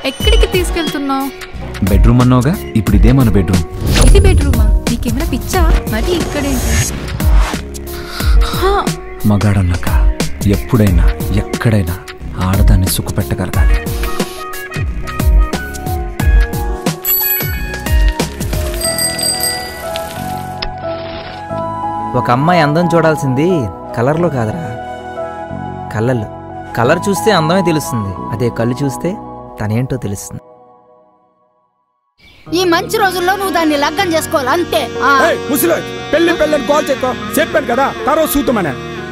ఎక్కడికి తీసుకెళ్తున్నావు బెడ్రూమ్ అన్నావుగా ఇప్పుడు ఇదే మన బెడ్రూమ్ ఇది బెడ్రూమా నీకేమైనా పిచ్చా మరి ఇక్కడేంటి హా, మగాడన్నాక ఎప్పుడైనా ఎక్కడైనా ఆడదాన్ని సుఖపెట్టగలగాలి ఒక అమ్మాయి అందం చూడాల్సింది కలర్లో కాదురా కళ్ళల్లో కలర్ చూస్తే అందమే తెలుస్తుంది అదే కళ్ళు చూస్తే తనేంటో తెలుస్తుంది ఈ మంచి రోజుల్లో నువ్వు దాన్ని లగ్గం చేసుకోవాలి అంతే ఆ. ఏయ్, ముసలి పెళ్లి పెళ్ళని కాల్ చెక్కో చెప్పాను కదా తర్వాత చూద్దామనే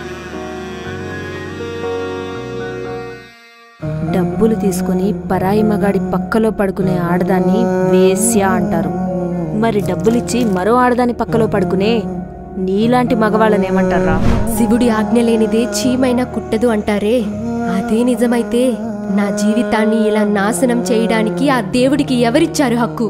డబ్బులు తీసుకొని పరాయి మగాడి పక్కలో పడుకునే ఆడదాన్ని వేశ్య అంటారు మరి డబ్బులిచ్చి మరో ఆడదాని పక్కలో పడుకునే నీలాంటి మగవాళ్ళని ఏమంటారా శివుడి ఆజ్ఞ లేనిదే చీమైనా కుట్టదు అంటారే అదే నిజమైతే నా జీవితాన్ని ఇలా నాశనం చేయడానికి ఆ దేవుడికి ఎవరిచ్చారు హక్కు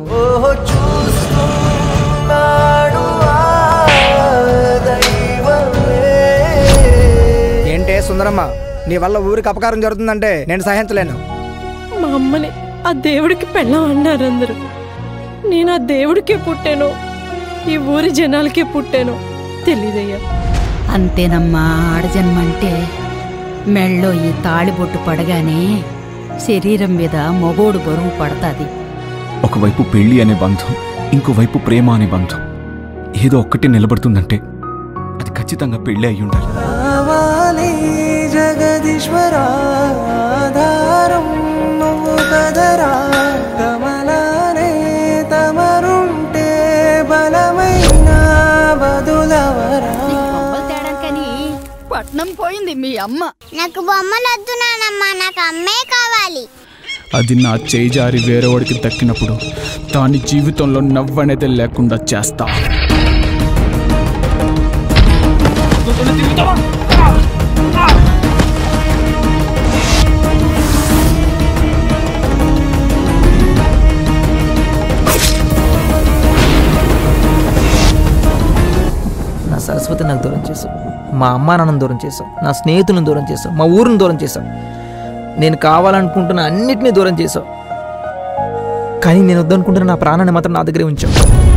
ఏంటే సుందరమ్మ నీ వల్ల ఊరికి అపకారం జరుగుతుందంటే నేను సహించలేను మా అమ్మని ఆ దేవుడికి పెళ్ళం అన్నారు అందరూ నేను ఆ దేవుడికే పుట్టాను ఈ ఊరి జనాలకే పుట్టాను తెలీదయ్యా అంతేనమ్మా ఆడజన్మంటే మెళ్ళో ఈ తాళిబొట్టు పడగానే శరీరం మీద మొగోడు బరువు పడతాది ఒకవైపు పెళ్లి అనే బంధం ఇంకోవైపు ప్రేమ అనే బంధం ఏదో ఒక్కటి నిలబడుతుందంటే అది ఖచ్చితంగా పెళ్లి అయి ఉండాలి జగదీశ్వరాధారం నువ్వు కదరా కమలానే తమరుంటే బలమైన బదులవరా బొమ్మలు తేడానికని పట్నం పోయింది మీ అమ్మ నాకు బొమ్మలు వద్దు నానమ్మా నాకు అమ్మే కావాలి అది నా చేయి జారి వేరేవాడికి దక్కినప్పుడు దాని జీవితంలో నవ్వనేది లేకుండా చేస్తా నా సరస్వతి నాకు దూరం చేసావు మా అమ్మా నాన్నను దూరం చేసావు నా స్నేహితులను దూరం చేసావు మా ఊరిని దూరం చేసావు నేను కావాలనుకుంటున్న అన్నిటినీ దూరం చేసావు కానీ నేను వద్దనుకుంటున్న నా ప్రాణాన్ని మాత్రం నా దగ్గరే ఉంచావు